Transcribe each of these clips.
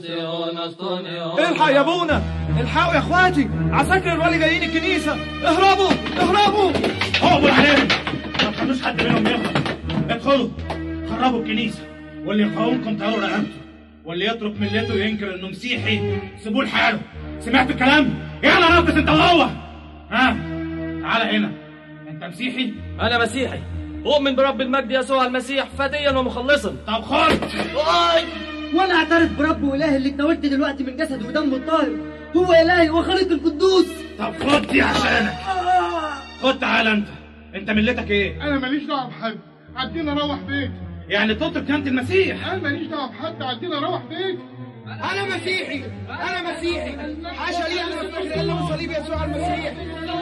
الحق يا ابونا الحقوا يا اخواتي عساكر الولي جايين الكنيسة اهربوا اهربوا اقبل عليهم ما تخلوش حد منهم يهرب ادخلوا خربوا الكنيسة واللي يقاومكم تعالوا رقبته واللي يترك ملته وينكر انه مسيحي سيبوه لحاله سمعت الكلام؟ يلا نفس انت وهو ها تعالى هنا انت مسيحي؟ أنا مسيحي أؤمن برب المجد يسوع المسيح فديا ومخلصا طب خد وانا اعترف برب واله اللي اتناولت دلوقتي من جسده ودمه الطاهر هو الهي وخالق القدوس طب خد دي عشانك خد تعالى انت انت ملتك ايه؟ انا ماليش دعوه بحد عدينا اروح بيتي يعني تترك كانت المسيح انا ماليش دعوه بحد عدينا اروح بيتي انا مسيحي انا مسيحي حاشا لي ان افتخر الا بصليب يسوع المسيح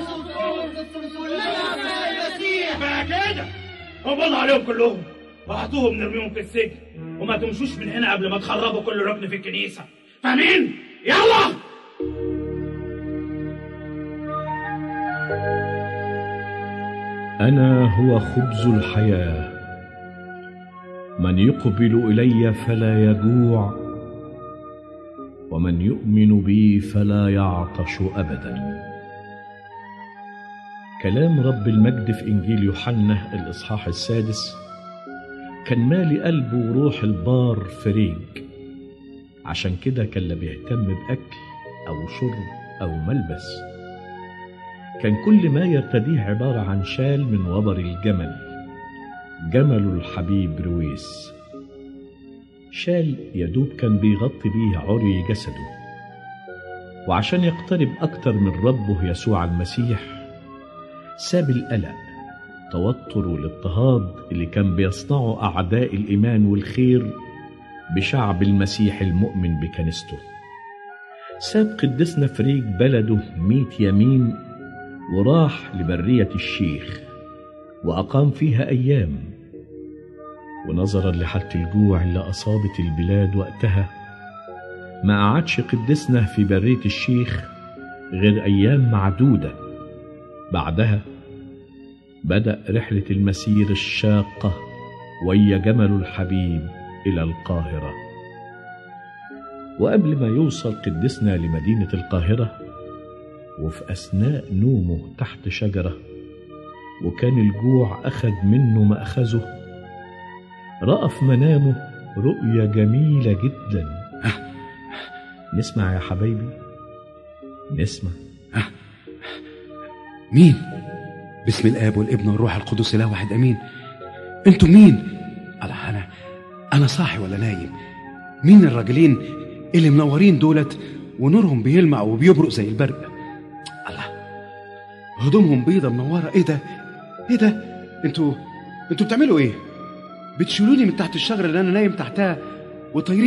بقى كده قبضوا عليهم كلهم وهاتوهم نرميهم في السجن وما تمشوش من هنا قبل ما تخربوا كل ركن في الكنيسة فاهمين؟ يلا انا هو خبز الحياه من يقبل الي فلا يجوع ومن يؤمن بي فلا يعطش ابدا كلام رب المجد في انجيل يوحنا الاصحاح السادس كان مالي قلبه وروح البار فريج عشان كده كان لا بيهتم باكل او شرب او ملبس كان كل ما يرتديه عبارة عن شال من وبر الجمل جمل الحبيب رويس شال يدوب كان بيغطي بيه عري جسده وعشان يقترب أكتر من ربه يسوع المسيح ساب القلق توتر والاضطهاد اللي كان بيصنعه أعداء الإيمان والخير بشعب المسيح المؤمن بكنيسته ساب قدسنا فريج بلده ميت يمين وراح لبرية الشيخ وأقام فيها أيام ونظرا لحالة الجوع اللي أصابت البلاد وقتها ما قعدش قدسنا في برية الشيخ غير أيام معدودة بعدها بدأ رحلة المسير الشاقة ويا جمل الحبيب إلى القاهرة وقبل ما يوصل قدسنا لمدينة القاهرة وفي أثناء نومه تحت شجرة وكان الجوع أخذ منه ما أخذه رأى في منامه رؤية جميلة جدا نسمع يا حبايبي نسمع مين بسم الاب والابن والروح القدس اله واحد امين انتوا مين الله انا انا صاحي ولا نايم مين الراجلين اللي منورين دولت ونورهم بيلمع وبيبرق زي البرق الله هدومهم بيضة منورة ايه ده ايه ده انتوا انتوا بتعملوا ايه بتشيلوني من تحت الشجرة اللي انا نايم تحتها وطايرين